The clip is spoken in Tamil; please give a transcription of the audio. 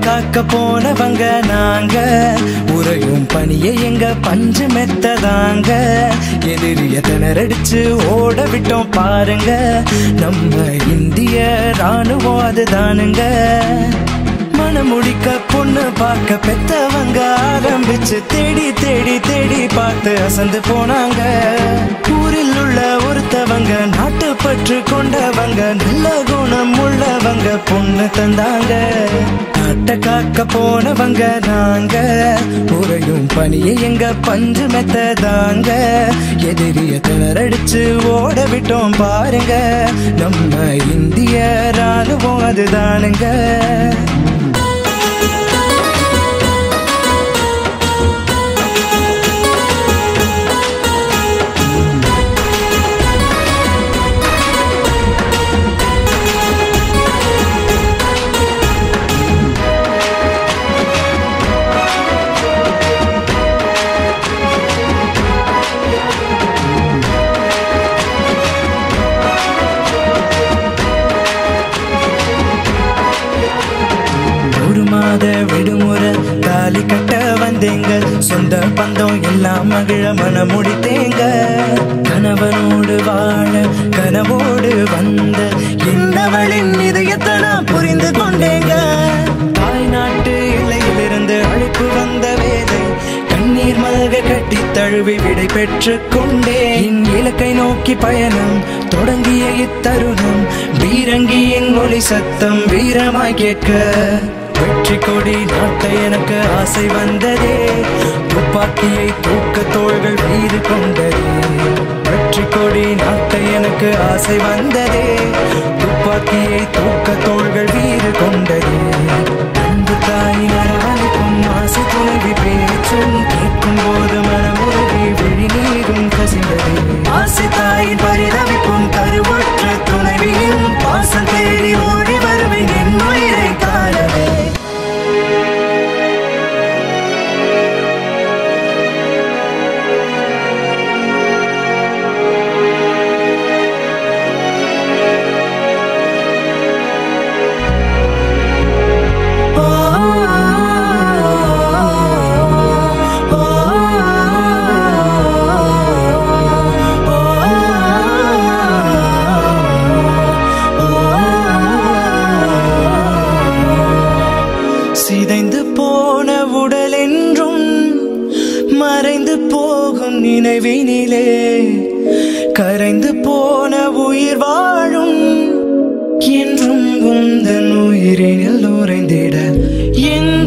காக்க போனவங்க நாங்க உறையும் பனிய எங்க பஞ்சு மெத்ததாங்க எதிரிய திணறடிச்சு ஓட விட்டோம் பாருங்க நம்ம இந்திய ராணுவம் அதுதானுங்க மனமுடிக்க பொண்ணு பார்க்க பெத்தவங்க ஆரம்பிச்சு தேடி தேடி தேடி பார்த்து அசந்து போனாங்க ஊரில் உள்ள ஒருத்தவங்க நாட்டு பற்று கொண்டவங்க நல்ல குணம் உள்ளவங்க பொண்ணு தந்தாங்க நாட்டை காக்க போனவங்க நாங்க உறையும் பனியை எங்க பஞ்சு மெத்ததாங்க எதிரிய திணறடிச்சு ஓட விட்டோம் பாருங்க நம்ம இந்திய ராணுவம் அதுதானுங்க ஒரு மாத விடுமுறை தாலி கட்ட வந்தேங்க சொந்த பந்தம் எல்லாம் மகிழ மன முடித்தேங்க கணவனோடு வாழ கனவோடு வந்த என்னவளின் இதயத்தை நான் புரிந்து கொண்டேங்க தாய்நாட்டு எல்லையிலிருந்து அழைப்பு வந்த வேதை கண்ணீர் மல்க கட்டி தழுவி விடை பெற்று கொண்டேன் என் இலக்கை நோக்கி பயணம் தொடங்கிய இத்தருணம் பீரங்கியின் ஒளி சத்தம் வீரமாய் கேட்க வெற்றி கொடி நாட்ட எனக்கு ஆசை வந்ததே துப்பாக்கியை தூக்க தோள்கள் வீறு கொண்டதே வெற்றி கொடி நாட்ட எனக்கு ஆசை வந்ததே துப்பாக்கியை தூக்க தோள்கள் வீறு கொண்டதே அன்பு தாயின் அரவணைக்கும் ஆசை துணைவி பேச்சும் கேட்கும் போது மனமுருகி விழி நீரும் கசிந்தது ஆசை தாயின் பரிதவிக்கும் கருவற்ற துணைவியும் பாசம் தேடி ஓடி வருவேன் என் உயிரை காணவே சிதைந்து போன உடல் என்றும் மறைந்து போகும் நினைவினிலே கரைந்து போன உயிர் வாழும் என்றும் உந்தன் உயிரினில் உறைந்திட என்